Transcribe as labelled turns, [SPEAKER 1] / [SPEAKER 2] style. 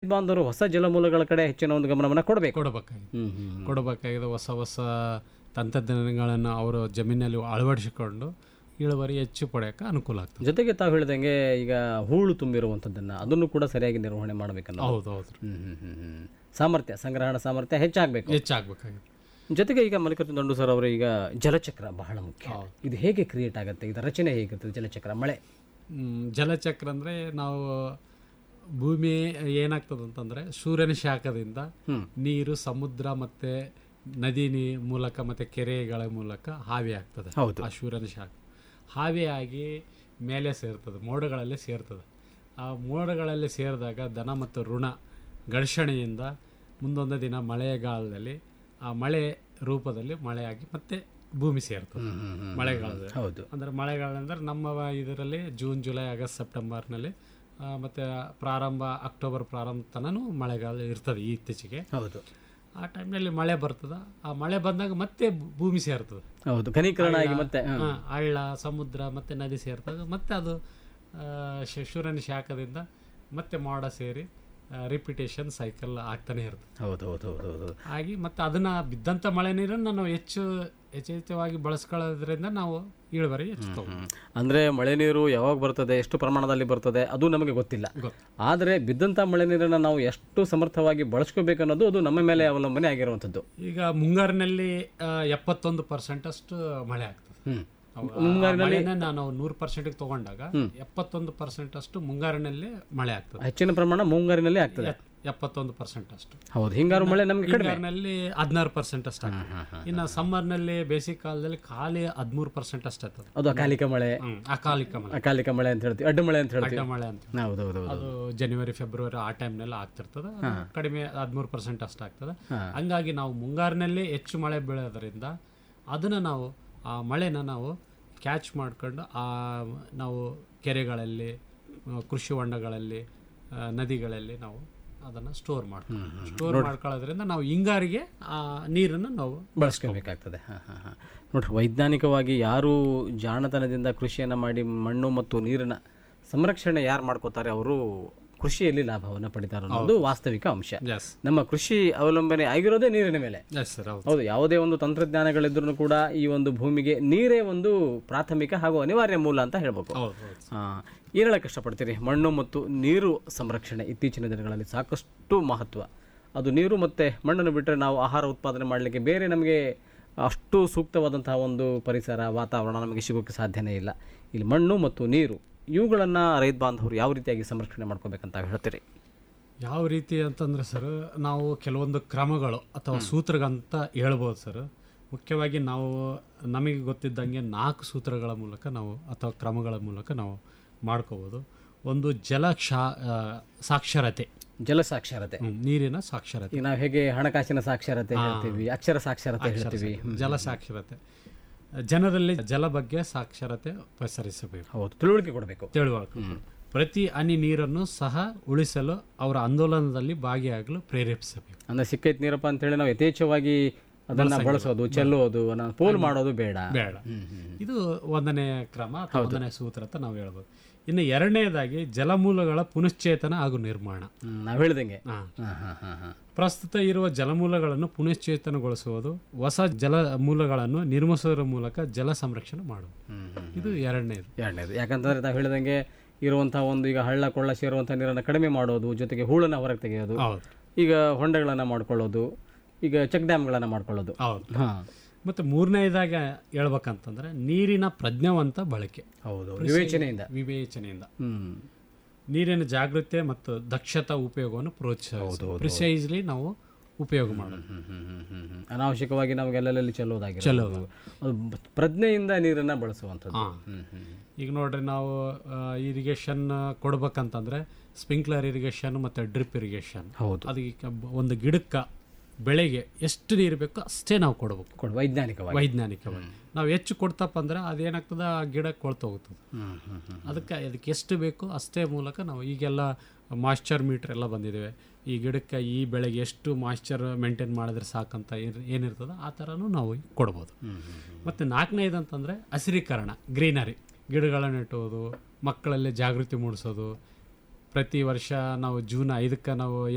[SPEAKER 1] ಬಾಂಧವರು ಹೊಸ ಜಲಮೂಲಗಳ ಕಡೆ ಹೆಚ್ಚಿನ ಒಂದು ಗಮನವನ್ನು ಕೊಡಬೇಕು
[SPEAKER 2] ಕೊಡಬೇಕಾಗಿದೆ
[SPEAKER 1] ಹ್ಮ್ ಹ್ಮ್
[SPEAKER 2] ಕೊಡಬೇಕಾಗಿದೆ ಹೊಸ ಹೊಸ ತಂತ್ರಜ್ಞಾನಗಳನ್ನು ಅವರು ಜಮೀನಲ್ಲಿ ಅಳವಡಿಸಿಕೊಂಡು ಇಳುವರಿ ಹೆಚ್ಚು ಪಡೆಯೋಕೆ ಅನುಕೂಲ ಆಗ್ತದೆ
[SPEAKER 1] ಜೊತೆಗೆ ತಾವು ಹೇಳಿದಂಗೆ ಈಗ ಹೂಳು ತುಂಬಿರುವಂಥದ್ದನ್ನು ಅದನ್ನು ಕೂಡ ಸರಿಯಾಗಿ ನಿರ್ವಹಣೆ ಮಾಡಬೇಕನ್ನೋ
[SPEAKER 2] ಹೌದು ಹೌದು
[SPEAKER 1] ಹ್ಮ್ ಹ್ಮ್ ಹ್ಮ್ ಹ್ಮ್. ಸಾಮರ್ಥ್ಯ ಸಂಗ್ರಹಣ ಸಾಮರ್ಥ್ಯ ಹೆಚ್ಚಾಗಬೇಕು
[SPEAKER 2] ಹೆಚ್ಚಾಗಬೇಕಾಗಿದೆ
[SPEAKER 1] ಜೊತೆಗೆ ಈಗ ಮಲ್ಲಿಕಾರ್ಜುನ ದಂಡು ಸರ್ ಅವರು ಈಗ ಜಲಚಕ್ರ ಬಹಳ ಮುಖ್ಯ ಇದು ಹೇಗೆ ಕ್ರಿಯೇಟ್ ಆಗುತ್ತೆ ಇದರ ರಚನೆ ಹೇಗಿರ್ತದೆ ಜಲಚಕ್ರ ಮಳೆ
[SPEAKER 2] ಮ್, ಜಲಚಕ್ರ ಅಂದರೆ ನಾವು ಭೂಮಿ ಏನಾಗ್ತದೆ ಅಂತಂದರೆ ಸೂರ್ಯನ ಶಾಖದಿಂದ ನೀರು ಸಮುದ್ರ ಮತ್ತು ನದಿ ನೀ ಮೂಲಕ ಮತ್ತು ಕೆರೆಗಳ ಮೂಲಕ ಹಾವಿ ಆಗ್ತದೆ
[SPEAKER 1] ಹೌದು.
[SPEAKER 2] ಆ ಸೂರ್ಯನ ಶಾಖ ಹಾವಿಯಾಗಿ ಮೇಲೆ ಸೇರ್ತದೆ ಮೋಡಗಳಲ್ಲಿ ಸೇರ್ತದೆ ಆ ಮೋಡಗಳಲ್ಲಿ ಸೇರಿದಾಗ ದನ ಮತ್ತು ಋಣ ಘರ್ಷಣೆಯಿಂದ ಮುಂದೊಂದು ದಿನ ಮಳೆಗಾಲದಲ್ಲಿ ಆ ಮಳೆ ರೂಪದಲ್ಲಿ ಮಳೆಯಾಗಿ ಮತ್ತೆ ಭೂಮಿ ಸೇರ್ತದೆ ಮಳೆಗಾಲದಲ್ಲಿ
[SPEAKER 1] ಹೌದು
[SPEAKER 2] ಅಂದರೆ ಮಳೆಗಾಲ ಅಂದರೆ ನಮ್ಮ ಇದರಲ್ಲಿ ಜೂನ್ ಜುಲೈ ಆಗಸ್ಟ್ ಸೆಪ್ಟೆಂಬರ್ನಲ್ಲಿ ಆ, ಮತ್ತೆ ಪ್ರಾರಂಭ ಅಕ್ಟೋಬರ್ ಪ್ರಾರಂಭ ತನೂ ಮಳೆಗಾಲ ಇರ್ತದೆ ಈ ಇತ್ತೀಚೆಗೆ
[SPEAKER 1] ಹೌದು
[SPEAKER 2] ಆ ಟೈಮ್ನಲ್ಲಿ ಮಳೆ ಬರ್ತದೆ ಆ ಮಳೆ ಬಂದಾಗ ಮತ್ತೆ ಭೂ- ಭೂಮಿ ಸೇರ್ತದೆ
[SPEAKER 1] ಹೌದು ಘನೀಕರಣ ಆಗಿ ಮತ್ತೆ ಹ.
[SPEAKER 2] ಹಾ, ಹಳ್ಳ ಸಮುದ್ರ ಮತ್ತೆ ನದಿ ಸೇರ್ತದೆ ಮತ್ತೆ ಅದು ಆ, ಶ- ಸೂರ್ಯನ ಶಾಖದಿಂದ ಮತ್ತೆ ಮೋಡ ಸೇರಿ ರಿಪಿಟೇಷನ್ ಸೈಕಲ್ ಆಗ್ತಾನೆ ಇರ್ತದೆ
[SPEAKER 1] ಹೌದು ಹೌದು ಹೌದು ಹೌದು
[SPEAKER 2] ಹಾಗೆ ಮತ್ತೆ ಅದನ್ನ ಬಿದ್ದಂಥ ಮಳೆ ನೀರನ್ನು ನಾವು ಹೆಚ್ಚು ಯಥೇಚ್ಛವಾಗಿ ಬಳಸ್ಕೊಳ್ಳೋದ್ರಿಂದ ನಾವು ಇಳುವರಿ ಹೆಚ್ಚು ತಗೊಂಡು
[SPEAKER 1] ಅಂದ್ರೆ ಮಳೆ ನೀರು ಯಾವಾಗ ಬರ್ತದೆ ಎಷ್ಟು ಪ್ರಮಾಣದಲ್ಲಿ ಬರ್ತದೆ ಅದು ನಮಗೆ ಗೊತ್ತಿಲ್ಲ
[SPEAKER 2] ಗೊತ್ತು.
[SPEAKER 1] ಆದರೆ ಬಿದ್ದಂಥ ಮಳೆ ನೀರನ್ನು ನಾವು ಎಷ್ಟು ಸಮರ್ಥವಾಗಿ ಬಳಸ್ಕೋಬೇಕು ಅನ್ನೋದು ಅದು ನಮ್ಮ ಮೇಲೆ ಅವಲಂಬನೆ ಆಗಿರುವಂಥದ್ದು
[SPEAKER 2] ಈಗ ಮುಂಗಾರಿನಲ್ಲಿ ಆ, ಎಪ್ಪತ್ತೊಂದು ಪರ್ಸೆಂಟ್ ಅಷ್ಟು ಮಳೆ ಆಗ್ತದೆ
[SPEAKER 1] ಹ್ಮ್
[SPEAKER 2] ಅವು ಆ ಮಳೆನ ನಾವು ನೂರು ಪರ್ಸೆಂಟ್ ತಗೊಂಡಾಗ ಎಪ್ಪತ್ತೊಂದು ಪರ್ಸೆಂಟ್ ಅಷ್ಟು ಮುಂಗಾರಿನಲ್ಲಿ ಮಳೆ ಆಗ್ತದೆ
[SPEAKER 1] ಹೆಚ್ಚಿನ ಪ್ರಮಾಣ ಮುಂಗಾರಿನಲ್ಲಿ ಆಗ್ತದೆ
[SPEAKER 2] ಎತ್- ಎಪ್ಪತ್ತೊಂದು ಪರ್ಸೆಂಟ್ ಅಷ್ಟು
[SPEAKER 1] ಹೌದು ಹಿಂಗಾರು ಮಳೆ ನಮಗೆ ಕಡಿಮೆ
[SPEAKER 2] ಹಿಂಗಾರಿನಲ್ಲಿ ಹದಿನಾರು ಪರ್ಸೆಂಟ್ ಅಷ್ಟು ಆಗ್ತದೆ ಇನ್ನು ಸಮ್ಮರ್ನಲ್ಲಿ ಬೇಸಿಗೆ ಕಾಲದಲ್ಲಿ ಖಾಲಿ ಹದಿಮೂರು ಪರ್ಸೆಂಟ್ ಅಷ್ಟು ಆಗ್ತದೆ
[SPEAKER 1] ಅದು ಅಕಾಲಿಕ ಮಳೆ
[SPEAKER 2] ಹ್ಮ್, ಅಕಾಲಿಕ ಮಳೆ
[SPEAKER 1] ಅಕಾಲಿಕ ಮಳೆ ಅಂತ ಹೇಳ್ತೀವಿ ಅಡ್ಡ ಮಳೆ ಅಂತ ಹೇಳ್ತೀವಿ
[SPEAKER 2] ಅಡ್ಡ ಮಳೆ ಅಂತ
[SPEAKER 1] ಹೌದು ಹೌದು ಹೌದು
[SPEAKER 2] ಅದು ಜನವರಿ ಫೆಬ್ರವರಿ ಆ ಟೈಮ್ನೆಲ್ಲ ಆಗ್ತಿರ್ತದೆ ಅದು ಕಡಿಮೆ ಹದಿಮೂರು ಪರ್ಸೆಂಟ್ ಅಷ್ಟು ಆಗ್ತದೆ ಹಂಗಾಗಿ ನಾವು ಮುಂಗಾರಿನಲ್ಲಿ ಹೆಚ್ಚು ಮಳೆ ಬೀಳೋದ್ರಿಂದ ಅದನ್ನು ನಾವು ಆ ಮಳೆನ ನಾವು ಕ್ಯಾಚ್ ಮಾಡ್ಕೊಂಡು ಆ ನಾವು ಕೆರೆಗಳಲ್ಲಿ ಆ, ಕೃಷಿ ಹೊಂಡಗಳಲ್ಲಿ ಆ, ನದಿಗಳಲ್ಲಿ ನಾವು ಅದನ್ನು ಸ್ಟೋರ್ ಮಾಡ್ತೀವಿ ಸ್ಟೋರ್ ಮಾಡ್ಕೊಳ್ಳೋದ್ರಿಂದ ನಾವು ಹಿಂಗಾರಿಗೆ ಆ ನೀರನ್ನು ನಾವು
[SPEAKER 1] ಬಳಸ್ಕೋಬೇಕಾಗ್ತದೆ ಹಾಂ ಹಾಂ ಹಾಂ ನೋಡ್ರಿ ವೈಜ್ಞಾನಿಕವಾಗಿ ಯಾರು ಜಾಣತನದಿಂದ ಕೃಷಿಯನ್ನು ಮಾಡಿ ಮಣ್ಣು ಮತ್ತು ನೀರಿನ ಸಂರಕ್ಷಣೆ ಯಾರು ಮಾಡ್ಕೋತಾರೆ ಅವರು ಕೃಷಿಯಲ್ಲಿ ಲಾಭವನ್ನು ಪಡಿತಾರೆ ಅನ್ನೋದು ವಾಸ್ತವಿಕ ಅಂಶ
[SPEAKER 2] ಎಸ್
[SPEAKER 1] ನಮ್ಮ ಕೃಷಿ ಅವಲಂಬನೆ ಆಗಿರೋದೇ ನೀರಿನ ಮೇಲೆ
[SPEAKER 2] ಎಸ್ ಸರ್ ಹೌದು
[SPEAKER 1] ಹೌದು ಯಾವುದೇ ಒಂದು ತಂತ್ರಜ್ಞಾನಗಳಿದ್ರೂ ಕೂಡ ಈ ಒಂದು ಭೂಮಿಗೆ ನೀರೇ ಒಂದು ಪ್ರಾಥಮಿಕ ಹಾಗೂ ಅನಿವಾರ್ಯ ಮೂಲ ಅಂತ ಹೇಳ್ಬೇಕು
[SPEAKER 2] ಹೌದು ಹೌದು
[SPEAKER 1] ಆ, ಏನ್ ಹೇಳಕ್ ಇಷ್ಟಪಡ್ತೀರಿ ಮಣ್ಣು ಮತ್ತು ನೀರು ಸಂರಕ್ಷಣೆ ಇತ್ತೀಚಿನ ದಿನಗಳಲ್ಲಿ ಸಾಕಷ್ಟು ಮಹತ್ವ ಅದು ನೀರು ಮತ್ತು ಮಣ್ಣನ್ನು ಬಿಟ್ಟರೆ ನಾವು ಆಹಾರ ಉತ್ಪಾದನೆ ಮಾಡಲಿಕ್ಕೆ ಬೇರೆ ನಮಗೆ ಅಷ್ಟು ಸೂಕ್ತವಾದಂತಹ ಒಂದು ಪರಿಸರ ವಾತಾವರಣ ನಮಗೆ ಸಿಗೋಕ್ಕೆ ಸಾಧ್ಯನೇ ಇಲ್ಲ ಇಲ್ಲಿ ಮಣ್ಣು ಮತ್ತು ನೀರು ಇವುಗಳನ್ನು ರೈತ ಬಾಂಧವರು ಯಾವ ರೀತಿಯಾಗಿ ಸಂರಕ್ಷಣೆ ಮಾಡ್ಕೋಬೇಕಂತ ಹೇಳ್ತೀರಿ
[SPEAKER 2] ಯಾವ ರೀತಿ ಅಂತಂದ್ರೆ ಸರ್ ನಾವು ಕೆಲವೊಂದು ಕ್ರಮಗಳು ಅಥವಾ ಸೂತ್ರಗಂತ ಹೇಳ್ಬೋದು ಸರ್ ಮುಖ್ಯವಾಗಿ ನಾವು ನಮಗೆ ಗೊತ್ತಿದ್ದಂಗೆ ನಾಲ್ಕು ಸೂತ್ರಗಳ ಮೂಲಕ ನಾವು ಅಥವಾ ಕ್ರಮಗಳ ಮೂಲಕ ನಾವು ಮಾಡ್ಕೋಬೋದು ಒಂದು ಜಲ ಕ್ಷಾ ಆ, ಸಾಕ್ಷರತೆ
[SPEAKER 1] ಜಲ ಸಾಕ್ಷರತೆ
[SPEAKER 2] ಹ್ಮ್, ನೀರಿನ ಸಾಕ್ಷರತೆ
[SPEAKER 1] ಈಗ ನಾವು ಹೇಗೆ ಹಣಕಾಸಿನ ಸಾಕ್ಷರತೆ ಹೇಳ್ತೀವಿ ಅಕ್ಷರ ಸಾಕ್ಷರತೆ ಹೇಳ್ತೀವಿ
[SPEAKER 2] ಜಲ ಸಾಕ್ಷರತೆ ಜನರಲ್ಲಿ ಜಲ ಬಗ್ಗೆ ಸಾಕ್ಷರತೆ ಪಸರಿಸಬೇಕು
[SPEAKER 1] ಹೌದು ತಿಳುವಳಿಕೆ ಕೊಡಬೇಕು
[SPEAKER 2] ತಿಳುವಳಿಕೆ ಪ್ರತಿ ಹನಿ ನೀರನ್ನು ಸಹ ಉಳಿಸಲು ಅವರ ಆಂದೋಲನದಲ್ಲಿ ಭಾಗಿಯಾಗಲು ಪ್ರೇರೇಪಿಸಬೇಕು
[SPEAKER 1] ಅಂದ್ರೆ ಸಿಕ್ಕೈತ್ ನೀರಪ್ಪ ಅಂತೇಳಿ ನಾವು ಯಥೇಚ್ಛವಾಗಿ ಅದನ್ನ ಬಳಸೋದು ಚೆಲ್ಲೋದು ಅದನ್ನ ಪೋಲ್ ಮಾಡೋದು ಬೇಡ
[SPEAKER 2] ಬೇಡ ಇದು ಒಂದನೇ ಕ್ರಮ ಅಥವಾ ಒಂದನೇ ಸೂತ್ರ ಅಂತ ನಾವು ಹೇಳ್ಬೋದು ಇನ್ನು ಎರಡನೇದಾಗಿ ಜಲಮೂಲಗಳ ಪುನಶ್ಚೇತನ ಹಾಗೂ ನಿರ್ಮಾಣ
[SPEAKER 1] ಹ್ಮ್, ನಾವ್ ಹೇಳ್ದಂಗೆ
[SPEAKER 2] ಹಾ.
[SPEAKER 1] ಹಾ, ಹಾ, ಹಾ, ಹಾ.
[SPEAKER 2] ಪ್ರಸ್ತುತ ಇರುವ ಜಲಮೂಲಗಳನ್ನು ಪುನಶ್ಚೇತನಗೊಳಿಸುವುದು ಹೊಸ ಜಲ ಮೂಲಗಳನ್ನು ನಿರ್ಮಿಸುವುದರ ಮೂಲಕ ಜಲ ಸಂರಕ್ಷಣೆ ಮಾಡುವುದು
[SPEAKER 1] ಹ್ಮ್, ಹ್ಮ್.
[SPEAKER 2] ಇದು ಎರಡನೇದು
[SPEAKER 1] ಎರಡನೇದು ಯಾಕಂತಂದ್ರೆ ತಾವು ಹೇಳಿದಂಗೆ ಇರುವಂತಹ ಒಂದು ಈಗ ಹಳ್ಳ ಕೊಳ್ಳ ಸೇರುವಂತಹ ನೀರನ್ನು ಕಡಿಮೆ ಮಾಡೋದು ಜೊತೆಗೆ ಹೂಳನ್ನ ಹೊರಗೆ ತೆಗೆಯೋದು
[SPEAKER 2] ಹೌದು
[SPEAKER 1] ಈಗ ಹೊಂಡಗಳನ್ನ ಮಾಡ್ಕೊಳ್ಳೋದು ಈಗ ಚೆಕ್ ಡ್ಯಾಮ್ಗಳನ್ನ ಮಾಡ್ಕೊಳ್ಳೋದು
[SPEAKER 2] ಹೌದು
[SPEAKER 1] ಹಾ
[SPEAKER 2] ಮತ್ತು ಮೂರನೇದಾಗಿ ಹೇಳ್ಬೇಕಂತಂದ್ರೆ ನೀರಿನ ಪ್ರಜ್ಞಾವಂತ ಬಳಕೆ
[SPEAKER 1] ಹೌದು ವಿವೇಚನೆಯಿಂದ
[SPEAKER 2] ವಿವೇಚನೆಯಿಂದ
[SPEAKER 1] ಹ್ಮ್
[SPEAKER 2] ನೀರಿನ ಜಾಗೃತಿ ಮತ್ತು ದಕ್ಷತಾ ಉಪಯೋಗವನ್ನು ಪ್ರೋತ್ಸಾಹಿಸೋದು ಪ್ರಿಸೈಸ್ಲಿ ನಾವು ಉಪಯೋಗ ಮಾಡೋದು
[SPEAKER 1] ಹ್ಮ್, ಹ್ಮ್, ಹ್ಮ್, ಹ್ಮ್, ಹ್ಮ್. ಅನಾವಶ್ಯಕವಾಗಿ ನಾವು ಎಲ್ಲೆಲ್ಲಿ ಚೆಲ್ಲೋದಾಗಿರೋದು
[SPEAKER 2] ಚೆಲ್ಲೋದು.
[SPEAKER 1] ಅದು ಬ- ಪ್ರಜ್ಞೆಯಿಂದ ನೀರನ್ನ ಬಳಸುವಂಥದ್ದು
[SPEAKER 2] ಹಾ.
[SPEAKER 1] ಹ್ಮ್, ಹ್ಮ್.
[SPEAKER 2] ಈಗ ನೋಡ್ರಿ ನಾವು ಇರಿಗೇಷನ್ ಕೊಡ್ಬೇಕಂತಂದ್ರೆ ಸ್ಪ್ರಿಂಕ್ಲರ್ ಇರಿಗೇಷನ್ ಮತ್ತು ಡ್ರಿಪ್ ಇರಿಗೇಷನ್
[SPEAKER 1] ಹೌದು
[SPEAKER 2] ಅದಕ್ಕೆ ಒಂದು ಗಿಡಕ್ಕೆ ಬೆಳೆಗೆ ಎಷ್ಟು ನೀರು ಬೇಕೋ ಅಷ್ಟೇ ನಾವು ಕೊಡಬೇಕು
[SPEAKER 1] ಕೊಡು ವೈಜ್ಞಾನಿಕವಾಗಿ
[SPEAKER 2] ವೈಜ್ಞಾನಿಕವಾಗಿ ನಾವು ಹೆಚ್ಚು ಕೊಡ್ತಪ್ಪ ಅಂದ್ರೆ ಅದೇನಾಗ್ತದೆ ಆ ಗಿಡ ಕೊಳ್ತೋಗ್ತದೆ
[SPEAKER 1] ಹ್ಮ್, ಹ್ಮ್, ಹ್ಮ್.
[SPEAKER 2] ಅದಕ್ಕೆ ಅದಕ್ಕೆ ಎಷ್ಟು ಬೇಕು ಅಷ್ಟೇ ಮೂಲಕ ನಾವು ಈಗೆಲ್ಲ ಮಾಯ್ಶ್ಚರ್ ಮೀಟ್ರ್ ಎಲ್ಲ ಬಂದಿದ್ದೇವೆ ಈ ಗಿಡಕ್ಕೆ ಈ ಬೆಳೆಗೆ ಎಷ್ಟು ಮಾಯ್ಶ್ಚರ್ ಮೇಂಟೈನ್ ಮಾಡಿದ್ರೆ ಸಾಕಂತ ಏನ್- ಏನಿರ್ತದೆ ಆ ಥರನೂ ನಾವು ಕೊಡ್ಬೋದು ಮತ್ತು ನಾಲ್ಕನೇದು ಅಂತಂದರೆ ಹಸಿರೀಕರಣ ಗ್ರೀನರಿ ಗಿಡಗಳನ್ನು ನೆಟ್ಟೋದು ಮಕ್ಕಳಲ್ಲಿ ಜಾಗೃತಿ ಮೂಡಿಸೋದು ಪ್ರತಿ ವರ್ಷ ನಾವು ಜೂನ್ ಐದಕ್ಕೆ ನಾವು